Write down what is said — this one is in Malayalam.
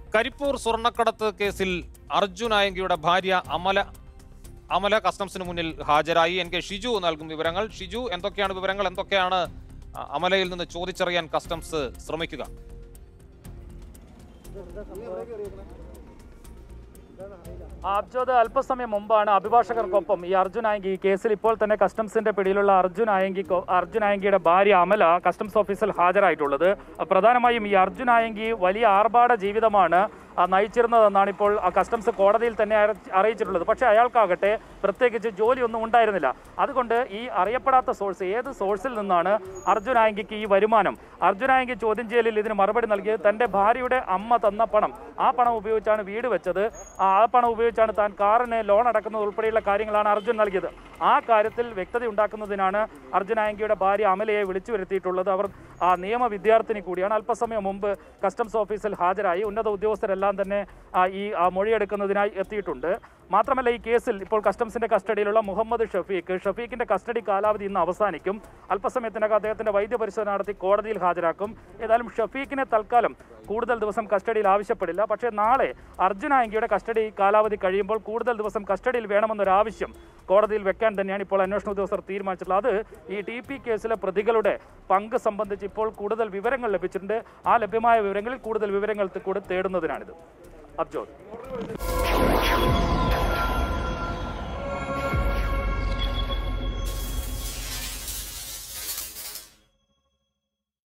കരിപ്പൂർ സ്വർണ്ണക്കടത്ത് കേസിൽ അർജുൻ ആയങ്കിയുടെ ഭാര്യ അമല അമല കസ്റ്റംസിന് മുന്നിൽ ഹാജരായി എൻ കെ ഷിജു നൽകും വിവരങ്ങൾ ഷിജു എന്തൊക്കെയാണ് വിവരങ്ങൾ എന്തൊക്കെയാണ് അ, അമലയിൽ നിന്ന് ചോദിച്ചറിയാൻ കസ്റ്റംസ് ശ്രമിക്കുക അബ്ജോദ് അല്പസമയം മുമ്പാണ് അഭിഭാഷകർക്കൊപ്പം ഈ അർജുൻ ആയങ്കി ഈ കേസിൽ ഇപ്പോൾ തന്നെ കസ്റ്റംസിന്റെ പിടിയിലുള്ള അർജുൻ ആയങ്കി അർജുൻ ആയങ്കിയുടെ ഭാര്യ അമല കസ്റ്റംസ് ഓഫീസിൽ ഹാജരായിട്ടുള്ളത് പ്രധാനമായും ഈ അർജുൻ ആയങ്കി വലിയ ആർഭാട ജീവിതമാണ് ആ, നയിച്ചിരുന്നതെന്നാണ് ഇപ്പോൾ ആ കസ്റ്റംസ് കോടതിയിൽ തന്നെ അറി- അറിയിച്ചിട്ടുള്ളത് പക്ഷേ അയാൾക്കാകട്ടെ പ്രത്യേകിച്ച് ജോലിയൊന്നും ഉണ്ടായിരുന്നില്ല അതുകൊണ്ട് ഈ അറിയപ്പെടാത്ത സോഴ്സ് ഏത് സോഴ്സിൽ നിന്നാണ് അർജുൻ ആയങ്കിക്ക് ഈ വരുമാനം അർജുൻ ആയങ്കി ചോദ്യം ചെയ്യലിൽ ഇതിന് മറുപടി നൽകിയത് തന്റെ ഭാര്യയുടെ അമ്മ തന്ന പണം ആ പണം ഉപയോഗിച്ചാണ് വീട് വെച്ചത് ആ ആ പണം ഉപയോഗിച്ചാണ് താൻ കാറിന് ലോൺ അടക്കുന്നത് ഉൾപ്പെടെയുള്ള കാര്യങ്ങളാണ് അർജുൻ നൽകിയത് ആ കാര്യത്തിൽ വ്യക്തത ഉണ്ടാക്കുന്നതിനാണ് അർജുൻ ആയങ്കിയുടെ ഭാര്യ അമലയെ വിളിച്ചു വരുത്തിയിട്ടുള്ളത് അവർ ആ നിയമ വിദ്യാർത്ഥിനി കൂടിയാണ് അല്പസമയം മുമ്പ് കസ്റ്റംസ് ഓഫീസിൽ ഹാജരായി ഉന്നത ഉദ്യോഗസ്ഥരെല്ലാം തന്നെ ആ, ഈ ആ, മൊഴിയെടുക്കുന്നതിനായി എത്തിയിട്ടുണ്ട് മാത്രമല്ല ഈ കേസിൽ ഇപ്പോൾ കസ്റ്റംസിന്റെ കസ്റ്റഡിയിലുള്ള മുഹമ്മദ് ഷഫീഖ് ഷഫീഖിന്റെ കസ്റ്റഡി കാലാവധി ഇന്ന് അവസാനിക്കും അല്പസമയത്തിനകം അദ്ദേഹത്തിന്റെ വൈദ്യപരിശോധന നടത്തി കോടതിയിൽ ഹാജരാക്കും ഏതായാലും ഷഫീഖിനെ തൽക്കാലം കൂടുതൽ ദിവസം കസ്റ്റഡിയിൽ ആവശ്യപ്പെടില്ല പക്ഷേ നാളെ അർജുൻ ആയങ്കിയുടെ കസ്റ്റഡി കാലാവധി കഴിയുമ്പോൾ കൂടുതൽ ദിവസം കസ്റ്റഡിയിൽ വേണമെന്നൊരാവശ്യം കോടതിയിൽ വെക്കാൻ തന്നെയാണ് ഇപ്പോൾ അന്വേഷണ ഉദ്യോഗസ്ഥർ തീരുമാനിച്ചിട്ടുള്ളത് അത് ഈ ടി പി കേസിലെ പ്രതികളുടെ പങ്ക് സംബന്ധിച്ച് ഇപ്പോൾ കൂടുതൽ വിവരങ്ങൾ ലഭിച്ചിട്ടുണ്ട് ആ ലഭ്യമായ വിവരങ്ങളിൽ കൂടുതൽ വിവരങ്ങൾ കൂടെ തേടുന്നതിനാണിത് അബ്ജോദ്